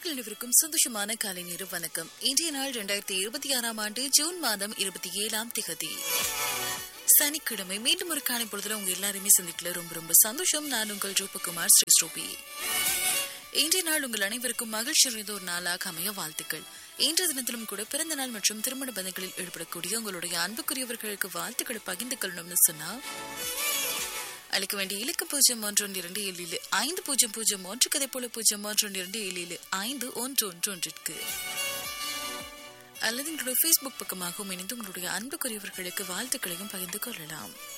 நேர்கள் அனைவருக்கும் சந்தோஷமான காலை நேர வணக்கம் இன்றைய நாள் இரண்டாயிரத்தி இருபத்தி ஆறாம் ஆண்டு ஜூன் மாதம் இருபத்தி ஏழாம் திகதி சனிக்கிழமை மீண்டும் ஒரு காலை பொழுதுல உங்க எல்லாருமே சந்திக்கல ரொம்ப ரொம்ப சந்தோஷம் நான் உங்கள் ரூபகுமார் ஸ்ரீ ஸ்ரூபி இன்றைய நாள் உங்கள் அனைவருக்கும் மகிழ்ச்சி நிறைந்த ஒரு நாளாக அமைய வாழ்த்துக்கள் இன்றைய தினத்திலும் கூட பிறந்த நாள் மற்றும் திருமண பந்தங்களில் ஈடுபடக்கூடிய உங்களுடைய அன்புக்குரியவர்களுக்கு வாழ்த்துக்களை பகிர்ந்து கொள்ளணும்னு சொன்னா அளிக்க வேண்டிய இலக்கு பூஜ்ஜியம் ஒன்று ஒன்று இரண்டு ஏழு ஏழு ஐந்து பூஜ்ஜியம் பூஜ்ஜியம் ஒன்று கதை போல பூஜ்ஜியம் ஒன்று ஒன்று இரண்டு ஏழு ஏழு ஐந்து ஒன்று ஒன்று ஒன்றிற்கு அல்லது எங்களுடைய ஃபேஸ்புக் பக்கமாகவும் இணைந்து உங்களுடைய அன்புக்குரியவர்களுக்கு வாழ்த்துக்களையும் பகிர்ந்து கொள்ளலாம்